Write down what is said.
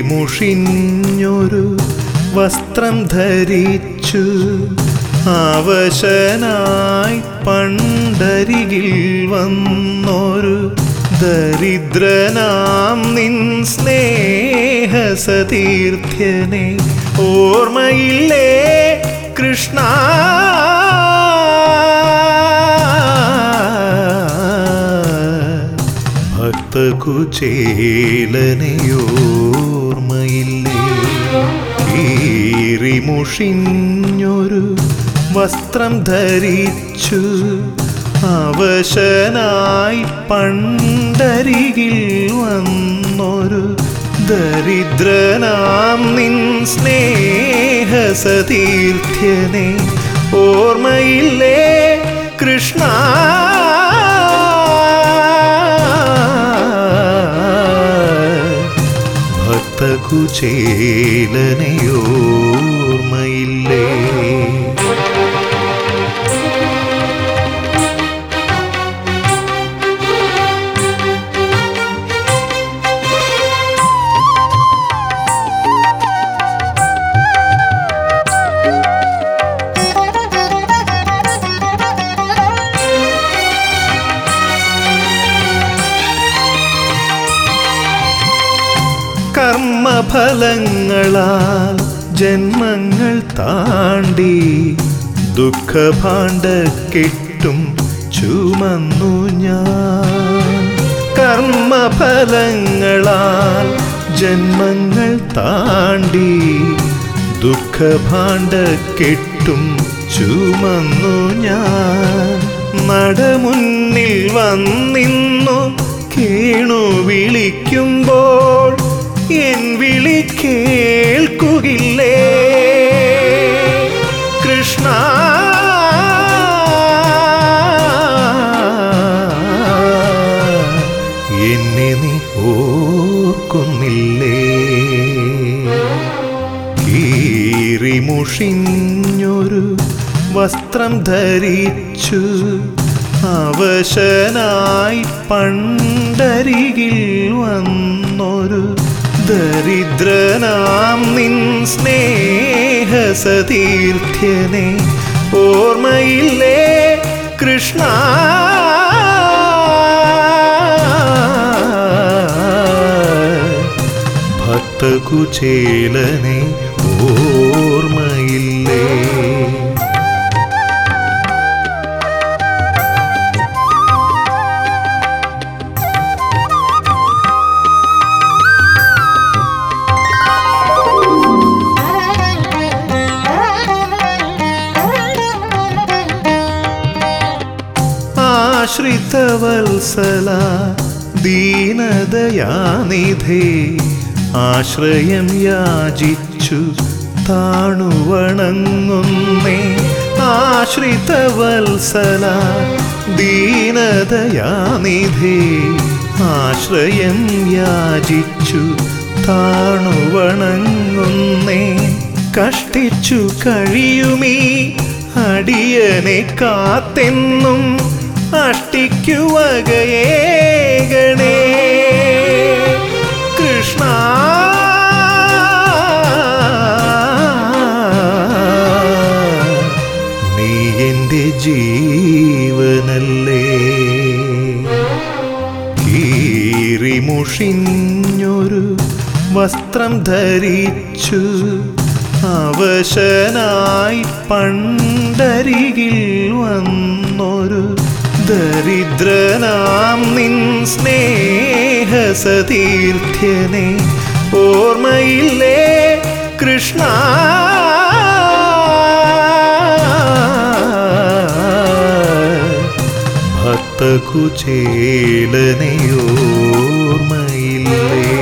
കീറിമുഷിഞ്ഞൊരു വസ്ത്രം ധരിച്ചു അവശനായി പണ്ടരികിൽ വന്നൊരു ദരിദ്രനാം നിൻ സ്നേഹസതീർത്ഥ്യനെ ഓർമ്മയില്ലേ കൃഷ്ണ ഭക്തകുചേലനയോർമ്മയില്ലേ കീറിമുഷിഞ്ഞൊരു വസ്ത്രം ധരിച്ചു അവശനായി പണ്ടരികിൽ വന്നൊരു ദരിദ്രനാം നിൻ സ്നേഹസതീർത്ഥ്യനെ ഓർമ്മയില്ലേ കൃഷ്ണ ഭക്തകുചേലനയോർമ്മയില്ലേ കർമ്മഫലങ്ങളാൽ ജന്മങ്ങൾ താണ്ടി ദുഃഖഭാണ്ഡ കെട്ടും ചുമന്നു ഞാൻ കർമ്മഫലങ്ങളാൽ ജന്മങ്ങൾ താണ്ടി ദുഃഖഭാണ്ഡ കെട്ടും ചുമന്നു ഞാൻ നടമുന്നിൽ വന്നിന്നു കേണു വിളിക്കുമ്പോൾ എൻ വിളി കേൾക്കുകില്ലേ കൃഷ്ണ എന്നെ നീ ഓർക്കുന്നില്ലേ കീറിമുഷിഞ്ഞൊരു വസ്ത്രം ധരിച്ചു അവശനായി പണ്ടരികിൽ വന്നൊരു ദരിദ്രനാം നിൻ സ്നേഹസതീർത്ഥ്യനെ ഓർമ്മയില്ലേ കൃഷ്ണ ഭക്തകുചേലനെ ഓർമ്മയില്ലേ ആശ്രിതവത്സല ദീനദയാനിധേ ആശ്രയം യാചിച്ചു താണുവണങ്ങുന്നേ ആശ്രിതവത്സല ദീനദയാനിധേ ആശ്രയം യാചിച്ചു താണുവണങ്ങുന്നേ കഷ്ടിച്ചു കഴിയുമീ അടിയനെ കാത്തെന്നും അഷ്ടിക്കുവകയേകണേ കൃഷ്ണ നീ എൻ്റെ ജീവനല്ലേ കീറിമുഷിഞ്ഞൊരു വസ്ത്രം ധരിച്ചു അവശനായി പണ്ടരികിൽ വന്നൊരു ദരിദ്രനാം നിൻ സ്നേഹസതീർത്ഥ്യനെ ഓർമ്മയില്ലേ കൃഷ്ണ ഭക്തകുചേലനയോർമ്മയില്ലേ